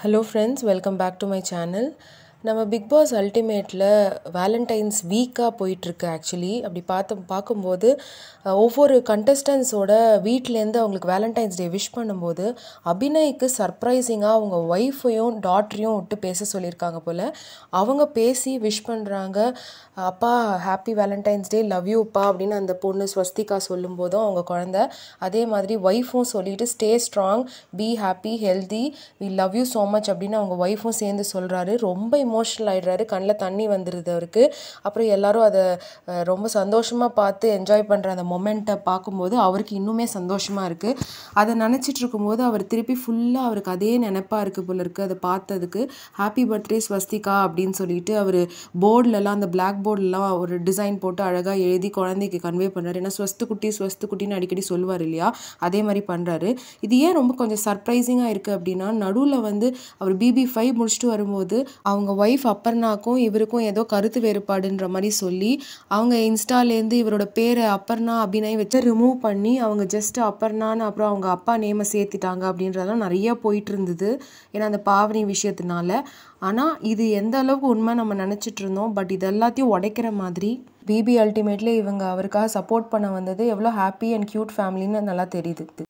hello friends welcome back to my channel நம்ம Bigg Boss அல்டிமேட்டில் Valentine's வீக்காக போயிட்டுருக்கு ஆக்சுவலி அப்படி பார்த்து பார்க்கும்போது அஹ், ஒவ்வொரு கண்டஸ்டன்ஸோட வீட்டிலேருந்து அவங்களுக்கு வேலண்டைன்ஸ் டே விஷ் பண்ணும்போது அபிநய்க்கு சர்ப்ரைசிங்காக அவங்க ஒய்ஃபையும் டாட்டரையும் விட்டு பேச சொல்லியிருக்காங்க போல் அவங்க பேசி விஷ் பண்ணுறாங்க அப்பா ஹாப்பி வேலண்டைன்ஸ் டே லவ் யூப்பா அப்படின்னு அந்த பொண்ணு ஸ்வஸ்திகா சொல்லும்போதும் அவங்க குழந்த அதே மாதிரி ஒய்ஃபும் சொல்லிட்டு stay strong be happy healthy we love you so much அப்படின்னு அவங்க ஒய்ஃபும் சேர்ந்து சொல்கிறாரு ரொம்ப இமோஷனல் ஆயிடுறாரு கண்ணில் தண்ணி வந்துடுது அவருக்கு அப்புறம் எல்லாரும் அதை அஹ், ரொம்ப சந்தோஷமாக பார்த்து என்ஜாய் பண்ணுற அந்த மொமெண்ட்டை பார்க்கும்போது அவருக்கு இன்னுமே சந்தோஷமாக இருக்குது அதை நினச்சிட்டு இருக்கும்போது அவர் திருப்பி ஃபுல்லாக அவருக்கு அதே நினைப்பாக இருக்குது போல இருக்குது அதை பார்த்ததுக்கு ஹாப்பி பர்த்டே ஸ்வஸ்திகா அப்படின்னு சொல்லிட்டு அவர் போர்டிலலாம் அந்த பிளாக் போர்டிலலாம் ஒரு டிசைன் போட்டு அழகாக எழுதி குழந்தைக்கு கன்வே பண்ணுறாரு ஏன்னா ஸ்வஸ்து குட்டி ஸ்வஸ்து குட்டின்னு அடிக்கடி சொல்லுவார் இல்லையா அதே மாதிரி பண்ணுறாரு இது ஏன் ரொம்ப கொஞ்சம் சர்ப்ரைசிங்காக இருக்குது அப்படின்னா நடுவில் வந்து அவர் பிபி ஃபைவ் முடிச்சுட்டு வரும்போது அவங்க ஒய்ஃப் அப்பர்னாக்கும் இவருக்கும் ஏதோ கருத்து வேறுபாடுன்ற மாதிரி சொல்லி அவங்க இன்ஸ்டாலேருந்து இவரோட பேரை அப்பர்னா அபிநய் வச்சு ரிமூவ் பண்ணி அவங்க ஜஸ்ட் அப்பர்னான்னு அப்புறம் அவங்க அப்பா நேமை சேர்த்திட்டாங்க அப்படின்றதெல்லாம் நிறைய போயிட்டு இருந்தது ஏன்னா அந்த பாவனி விஷயத்தினால ஆனால் இது எந்த அளவுக்கு உண்மை நம்ம நினச்சிட்டு இருந்தோம் பட் இது எல்லாத்தையும் உடைக்கிற மாதிரி பிபி அல்டிமேட்லி இவங்க அவருக்காக சப்போர்ட் பண்ண வந்தது எவ்வளோ ஹாப்பி அண்ட் க்யூட் ஃபேமிலின்னு நல்லா தெரியுது